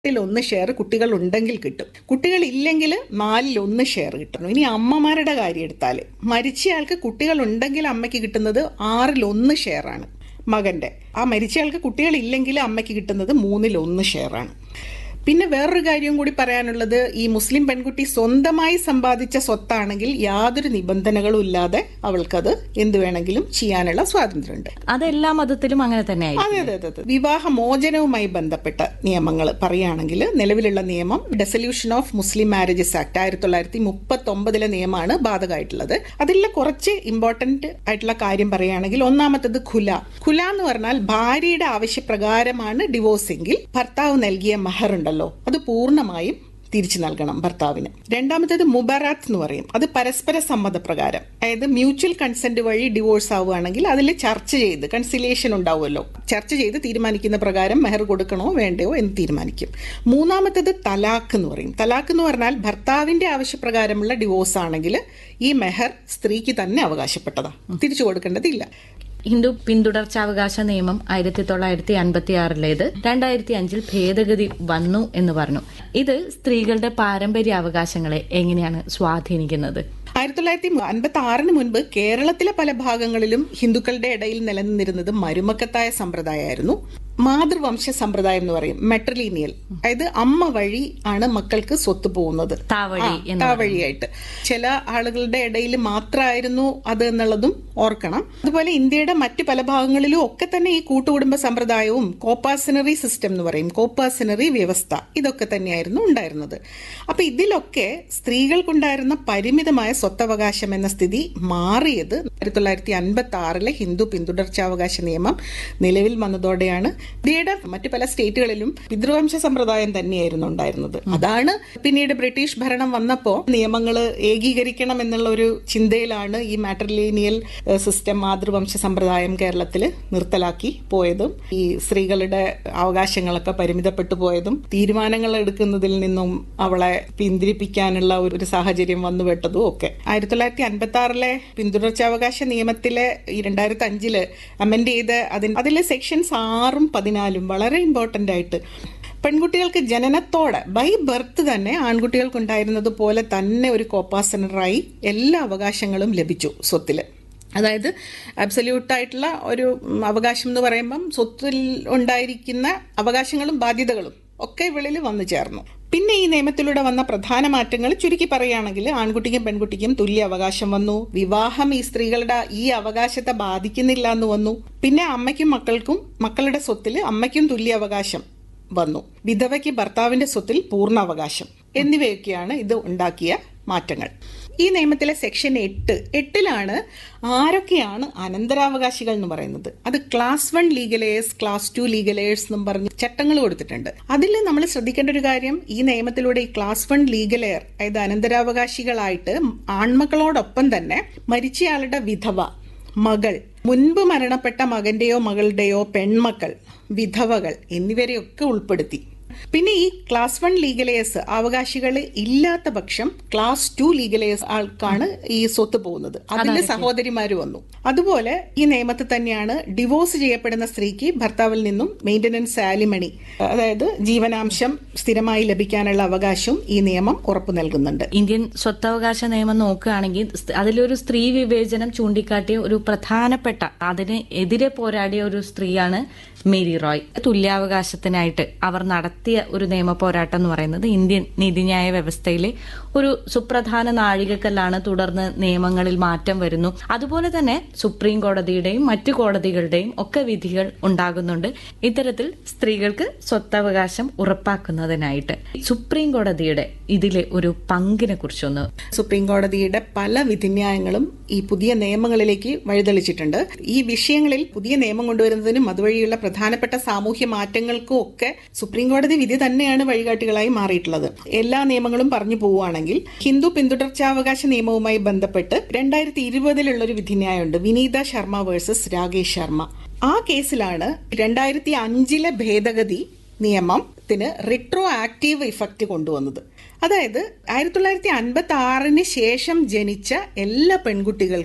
ിൽ ഒന്ന് ഷെയർ കുട്ടികൾ ഉണ്ടെങ്കിൽ കിട്ടും കുട്ടികൾ ഇല്ലെങ്കിൽ നാലിൽ ഒന്ന് ഷെയർ കിട്ടണം ഇനി അമ്മമാരുടെ കാര്യം എടുത്താൽ മരിച്ചയാൾക്ക് കുട്ടികൾ ഉണ്ടെങ്കിൽ അമ്മയ്ക്ക് കിട്ടുന്നത് ആറിൽ ഒന്ന് ഷെയർ ആണ് മകന്റെ ആ മരിച്ചയാൾക്ക് കുട്ടികൾ ഇല്ലെങ്കിൽ അമ്മയ്ക്ക് കിട്ടുന്നത് മൂന്നിൽ ഒന്ന് ഷെയർ ആണ് പിന്നെ വേറൊരു കാര്യം കൂടി പറയാനുള്ളത് ഈ മുസ്ലിം പെൺകുട്ടി സ്വന്തമായി സമ്പാദിച്ച സ്വത്താണെങ്കിൽ യാതൊരു നിബന്ധനകളും ഇല്ലാതെ അവൾക്കത് എന്ത് വേണമെങ്കിലും ചെയ്യാനുള്ള സ്വാതന്ത്ര്യമുണ്ട് അതെല്ലാ മതത്തിലും അങ്ങനെ തന്നെ അതെ അതെ അതെ അതെ വിവാഹ മോചനവുമായി ബന്ധപ്പെട്ട നിയമങ്ങൾ പറയുകയാണെങ്കിൽ നിലവിലുള്ള നിയമം Dissolution of Muslim Marriages Act ആയിരത്തി തൊള്ളായിരത്തി മുപ്പത്തി ഒമ്പതിലെ നിയമമാണ് ബാധകമായിട്ടുള്ളത് അതിൽ കുറച്ച് ഇമ്പോർട്ടന്റ് ആയിട്ടുള്ള കാര്യം പറയുകയാണെങ്കിൽ ഒന്നാമത്തത് ഖുല ഖുല എന്ന് പറഞ്ഞാൽ ഭാര്യയുടെ ആവശ്യപ്രകാരമാണ് ഡിവോഴ്സ് എങ്കിൽ ഭർത്താവ് നൽകിയ മഹർ ഉണ്ടല്ലോ അത് പൂർണ്ണമായും തിരിച്ചു നൽകണം ഭർത്താവിന് രണ്ടാമത്തേത് മുബറാത്ത് എന്ന് പറയും അത് പരസ്പര സമ്മതപ്രകാരം അതായത് മ്യൂച്വൽ കൺസെന്റ് വഴി ഡിവോഴ്സ് ആവുകയാണെങ്കിൽ അതിൽ ചർച്ച ചെയ്ത് കൺസിലിയേഷൻ ഉണ്ടാവുമല്ലോ ചർച്ച ചെയ്ത് തീരുമാനിക്കുന്ന പ്രകാരം മെഹർ കൊടുക്കണോ വേണ്ടയോ എന്ന് തീരുമാനിക്കും മൂന്നാമത്തേത് തലാഖ് എന്ന് പറയും തലാഖ് എന്ന് പറഞ്ഞാൽ ഭർത്താവിന്റെ ആവശ്യപ്രകാരമുള്ള ഡിവോഴ്സ് ആണെങ്കിൽ ഈ മെഹർ സ്ത്രീക്ക് തന്നെ അവകാശപ്പെട്ടതാണ് തിരിച്ചു കൊടുക്കേണ്ടതില്ല ഹിന്ദു പിന്തുടർച്ചാവകാശ നിയമം ആയിരത്തി തൊള്ളായിരത്തി അൻപത്തി ആറിലേത് രണ്ടായിരത്തി അഞ്ചിൽ ഭേദഗതി വന്നു എന്ന് പറഞ്ഞു ഇത് സ്ത്രീകളുടെ പാരമ്പര്യ അവകാശങ്ങളെ എങ്ങനെയാണ് സ്വാധീനിക്കുന്നത് ആയിരത്തി തൊള്ളായിരത്തി അൻപത്തി ആറിന് മുൻപ് കേരളത്തിലെ പല ഭാഗങ്ങളിലും ഹിന്ദുക്കളുടെ ഇടയിൽ നിലനിന്നിരുന്നത് മരുമക്കത്തായ സമ്പ്രദായമായിരുന്നു മാതൃവംശ സമ്പ്രദായം എന്ന് പറയും മെട്രലീനിയൽ അതായത് അമ്മ വഴി ആണ് മക്കൾക്ക് സ്വത്ത് പോകുന്നത് താവഴി ആ, എന്ന് താവഴിയായിട്ട് ചില ആളുകളുടെ ഇടയിൽ മാത്രമായിരുന്നു അത് എന്നുള്ളതും ഓർക്കണം അതുപോലെ ഇന്ത്യയുടെ മറ്റ് പല ഭാഗങ്ങളിലും ഒക്കെ തന്നെ ഈ കൂട്ടുകുടുംബ സമ്പ്രദായവും കോപ്പാസിനറി സിസ്റ്റം എന്ന് പറയും കോപ്പാസിനറി വ്യവസ്ഥ ഇതൊക്കെ തന്നെയായിരുന്നു ഉണ്ടായിരുന്നത് അപ്പൊ ഇതിലൊക്കെ സ്ത്രീകൾക്കുണ്ടായിരുന്ന പരിമിതമായ സ്വത്തവകാശം എന്ന സ്ഥിതി മാറിയത് ആയിരത്തി തൊള്ളായിരത്തി അൻപത്തി ആറിലെ ഹിന്ദു പിന്തുടർച്ചാവകാശ നിയമം നിലവിൽ വന്നതോടെയാണ് ഇന്ത്യയുടെ മറ്റു പല സ്റ്റേറ്റുകളിലും പിതൃവംശ സമ്പ്രദായം തന്നെയായിരുന്നു ഉണ്ടായിരുന്നത് അതാണ് പിന്നീട് ബ്രിട്ടീഷ് ഭരണം വന്നപ്പോൾ നിയമങ്ങൾ ഏകീകരിക്കണം എന്നുള്ള ഒരു ചിന്തയിലാണ് ഈ മാട്രിലീനിയൽ സിസ്റ്റം മാതൃവംശ സമ്പ്രദായം കേരളത്തിൽ നിർത്തലാക്കി പോയതും ഈ സ്ത്രീകളുടെ അവകാശങ്ങളൊക്കെ പരിമിതപ്പെട്ടു പോയതും തീരുമാനങ്ങൾ എടുക്കുന്നതിൽ നിന്നും അവളെ പിന്തിരിപ്പിക്കാനുള്ള ഒരു ഒരു സാഹചര്യം വന്നുപെട്ടതും ഒക്കെ ആയിരത്തി തൊള്ളായിരത്തി അൻപത്തി ആറിലെ പിന്തുടർച്ചാവകാശ നിയമത്തിലെ ഈ രണ്ടായിരത്തി അഞ്ചില് അമെൻഡ് ചെയ്ത് അതിന് അതിലെ സെക്ഷൻസ് ആറും പതിനാലും വളരെ ഇമ്പോർട്ടന്റ് ആയിട്ട് പെൺകുട്ടികൾക്ക് ജനനത്തോടെ ബൈ ബർത്ത് തന്നെ ആൺകുട്ടികൾക്കുണ്ടായിരുന്നത് പോലെ തന്നെ ഒരു കോപ്പാസനറായി എല്ലാ അവകാശങ്ങളും ലഭിച്ചു സ്വത്തില് അതായത് അബ്സല്യൂട്ട് ആയിട്ടുള്ള ഒരു ഉം, അവകാശം എന്ന് പറയുമ്പം സ്വത്തിൽ ഉണ്ടായിരിക്കുന്ന അവകാശങ്ങളും ബാധ്യതകളും ഒക്കെ ഇവളിൽ വന്നു ചേർന്നു പിന്നെ ഈ നിയമത്തിലൂടെ വന്ന പ്രധാന മാറ്റങ്ങൾ ചുരുക്കി പറയുകയാണെങ്കിൽ ആൺകുട്ടിക്കും പെൺകുട്ടിക്കും തുല്യ അവകാശം വന്നു വിവാഹം ഈ സ്ത്രീകളുടെ ഈ അവകാശത്തെ ബാധിക്കുന്നില്ല എന്ന് വന്നു പിന്നെ അമ്മയ്ക്കും മക്കൾക്കും മക്കളുടെ സ്വത്തിൽ അമ്മയ്ക്കും തുല്യ അവകാശം വന്നു വിധവയ്ക്ക് ഭർത്താവിന്റെ സ്വത്തിൽ പൂർണ്ണ അവകാശം എന്നിവയൊക്കെയാണ് ഇത് ഉണ്ടാക്കിയ മാറ്റങ്ങൾ ഈ നിയമത്തിലെ സെക്ഷൻ എട്ട് എട്ടിലാണ് ആരൊക്കെയാണ് അനന്തരാവകാശികൾ എന്ന് പറയുന്നത് അത് class one legal heirs class two legal heirs എന്നും പറഞ്ഞ് ചട്ടങ്ങൾ കൊടുത്തിട്ടുണ്ട് അതിൽ നമ്മൾ ശ്രദ്ധിക്കേണ്ട ഒരു കാര്യം ഈ നിയമത്തിലൂടെ ഈ ക്ലാസ് വൺ ലീഗലെയർ അതായത് അനന്തരാവകാശികളായിട്ട് ആൺമക്കളോടൊപ്പം തന്നെ മരിച്ചയാളുടെ വിധവ മകൾ മുൻപ് മരണപ്പെട്ട മകന്റെയോ മകളുടെയോ പെൺമക്കൾ വിധവകൾ എന്നിവരെയൊക്കെ ഉൾപ്പെടുത്തി പിന്നെ ഈ ക്ലാസ് വൺ ലീഗലേഴ്സ് അവകാശികൾ ഇല്ലാത്ത പക്ഷം ക്ലാസ് ടു ലീഗലേഴ്സ് ആൾക്കാണ് ഈ സ്വത്ത് പോകുന്നത് അതിന്റെ സഹോദരിമാര് വന്നു അതുപോലെ ഈ നിയമത്തിൽ തന്നെയാണ് ഡിവോഴ്സ് ചെയ്യപ്പെടുന്ന സ്ത്രീക്ക് ഭർത്താവിൽ നിന്നും മെയിന്റനൻസ് ആലിമണി അതായത് ജീവനാംശം സ്ഥിരമായി ലഭിക്കാനുള്ള അവകാശവും ഈ നിയമം ഉറപ്പു നൽകുന്നുണ്ട് ഇന്ത്യൻ സ്വത്തവകാശ നിയമം നോക്കുകയാണെങ്കിൽ സ് അതിലൊരു സ്ത്രീ വിവേചനം ചൂണ്ടിക്കാട്ടിയ ഒരു പ്രധാനപ്പെട്ട അതിന് എതിരെ പോരാടിയ ഒരു സ്ത്രീയാണ് മേരി റോയ് തുല്യാവകാശത്തിനായിട്ട് അവർ നടത്തിയ ഒരു നിയമ പോരാട്ടം എന്ന് പറയുന്നത് ഇന്ത്യൻ നീതിന്യായ വ്യവസ്ഥയിലെ ഒരു സുപ്രധാന നാഴികക്കല്ലാണ് തുടർന്ന് നിയമങ്ങളിൽ മാറ്റം വരുന്നു അതുപോലെ തന്നെ സുപ്രീം കോടതിയുടെയും മറ്റു കോടതികളുടെയും ഒക്കെ വിധികൾ ഉണ്ടാകുന്നുണ്ട് ഇത്തരത്തിൽ സ്ത്രീകൾക്ക് സ്വത്തവകാശം ഉറപ്പാക്കുന്നതിനായിട്ട് സുപ്രീം കോടതിയുടെ ഇതിലെ ഒരു പങ്കിനെ കുറിച്ചൊന്ന് സുപ്രീം കോടതിയുടെ പല വിധിന്യായങ്ങളും ഈ പുതിയ നിയമങ്ങളിലേക്ക് വഴിതെളിച്ചിട്ടുണ്ട് ഈ വിഷയങ്ങളിൽ പുതിയ നിയമം കൊണ്ടുവരുന്നതിനും അതുവഴിയുള്ള പ്രധാനപ്പെട്ട സാമൂഹ്യ മാറ്റങ്ങൾക്കും ഒക്കെ സുപ്രീം കോടതി വിധി തന്നെയാണ് വഴികാട്ടികളായി മാറിയിട്ടുള്ളത് എല്ലാ നിയമങ്ങളും പറഞ്ഞു പോവുകയാണെങ്കിൽ ഹിന്ദു പിന്തുടർച്ചാവകാശ നിയമവുമായി ബന്ധപ്പെട്ട് രണ്ടായിരത്തി ഇരുപതിലുള്ള ഒരു വിധിന്യായമുണ്ട് വിനീത ശർമ്മ വേഴ്സസ് രാകേഷ് ശർമ്മ ആ കേസിലാണ് രണ്ടായിരത്തി അഞ്ചിലെ ഭേദഗതി നിയമത്തിന് റിട്രോ ആക്റ്റീവ് ഇഫക്റ്റ് കൊണ്ടുവന്നത് അതായത് ആയിരത്തി തൊള്ളായിരത്തി അൻപത്തി ആറിന് ശേഷം ജനിച്ച എല്ലാ പെൺകുട്ടികൾക്കും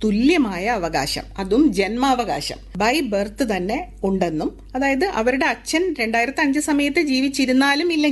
തുല്യമായ അവകാശം അതും ജന്മാവകാശം ബൈ ബർത്ത് തന്നെ ഉണ്ടെന്നും അതായത് അവരുടെ അച്ഛൻ രണ്ടായിരത്തി അഞ്ച് സമയത്ത് ജീവിച്ചിരുന്നാലും ഇല്ലെങ്കിൽ